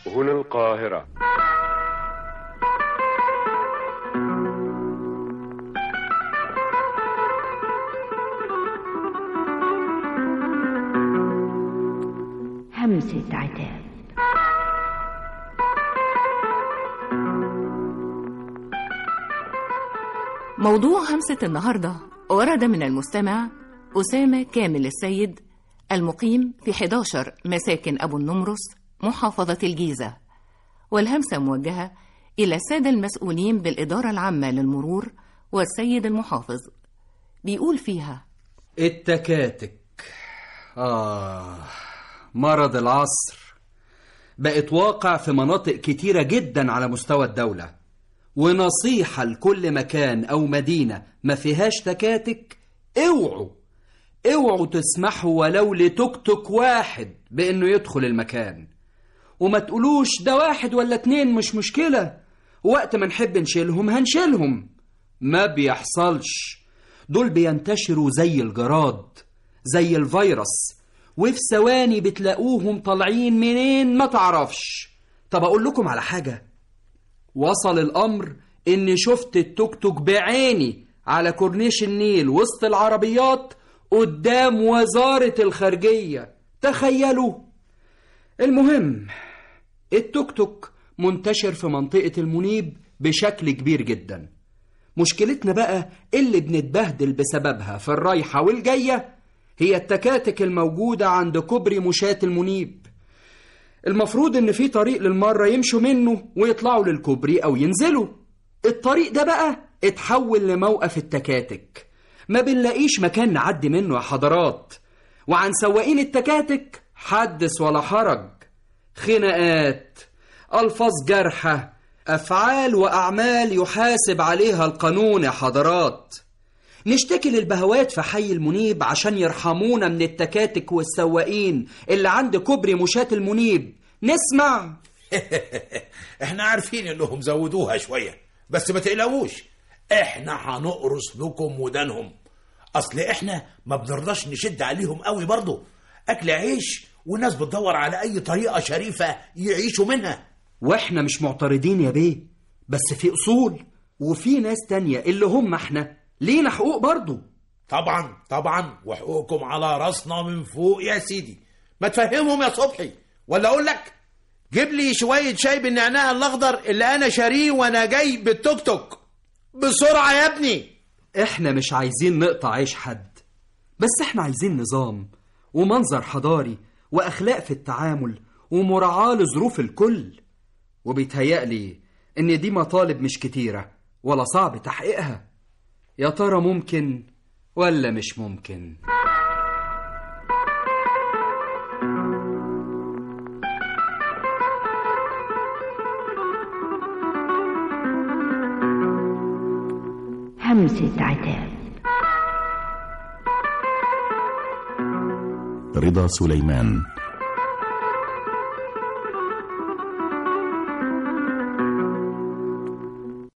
هنا القاهرة همسة عتاب موضوع همسة النهاردة ورد من المستمع أسامة كامل السيد المقيم في 11 مساكن أبو النمرس محافظة الجيزة والهمسة موجهة إلى السادة المسؤولين بالإدارة العامة للمرور والسيد المحافظ بيقول فيها التكاتك آه مرض العصر بقت واقع في مناطق كتيرة جدا على مستوى الدولة ونصيحة لكل مكان أو مدينة ما فيهاش تكاتك اوعوا اوعوا تسمحوا ولو لتوك توك واحد بأنه يدخل المكان وما تقولوش ده واحد ولا اتنين مش مشكلة وقت ما نحب نشيلهم هنشيلهم ما بيحصلش دول بينتشروا زي الجراد زي الفيروس وفي ثواني بتلاقوهم طالعين منين ما تعرفش طب اقول لكم على حاجة وصل الامر اني شفت التوك توك بعيني على كورنيش النيل وسط العربيات قدام وزارة الخارجية تخيلوا المهم التوك توك منتشر في منطقة المنيب بشكل كبير جدا مشكلتنا بقى اللي بنتبهدل بسببها في الرايحة والجاية هي التكاتك الموجودة عند كوبري مشاة المنيب المفروض ان في طريق للمرة يمشوا منه ويطلعوا للكوبري او ينزلوا الطريق ده بقى اتحول لموقف التكاتك ما بنلاقيش مكان نعدي منه يا حضرات وعن سواقين التكاتك حدث ولا حرج خناقات الفاظ جارحه افعال واعمال يحاسب عليها القانون يا حضرات نشتكي للبهوات في حي المنيب عشان يرحمونا من التكاتك والسواقين اللي عند كوبري مشاة المنيب نسمع احنا عارفين انهم زودوها شوية بس ما تقلقوش احنا هنقرص لكم ودانهم اصل احنا ما بنرضاش نشد عليهم قوي برضه اكل عيش والناس بتدور على اي طريقة شريفة يعيشوا منها واحنا مش معترضين يا بيه بس في اصول وفي ناس تانية اللي هم احنا لينا حقوق برضه طبعا طبعا وحقوقكم على راسنا من فوق يا سيدي ما تفهمهم يا صبحي ولا اقول لك جيب لي شوية شاي بالنعناع الأخضر اللي أنا شاريه وأنا جاي بالتوك توك بسرعة يا ابني احنا مش عايزين نقطع عيش حد بس احنا عايزين نظام ومنظر حضاري واخلاق في التعامل ومراعاة لظروف الكل وبيتهيألي ان دي مطالب مش كتيرة ولا صعب تحقيقها يا ترى ممكن ولا مش ممكن همسة عتاب رضا سليمان